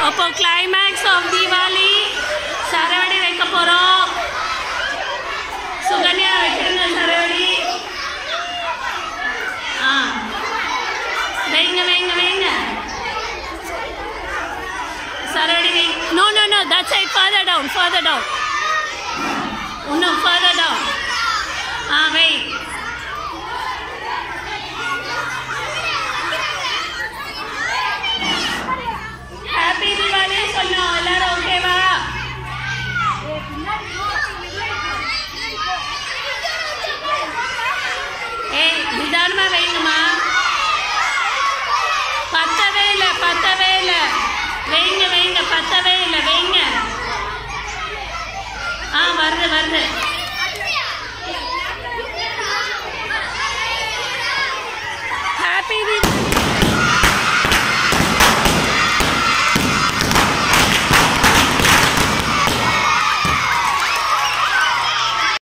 அப்போ climax of Deepavali சரவடி வைக்க போகிறோம் சுகன்யா வைக்கிறங்க சரவடி ஆ வைங்க வைங்க வைங்க சரவடி வைங்க no no no that side further down further down இன்னும் ஃபர்தர் டவுன் ஆ வை ஹாப்பி தீபாவளி சொன்னோம் எல்லாரும் ஓகேவா ஏய் நிதானமா வைங்கம்மா பத்தவே இல்லை பத்தவே இல்லை வைங்க வைங்க பத்தவே இல்லை வைங்க ஆ வருது வருது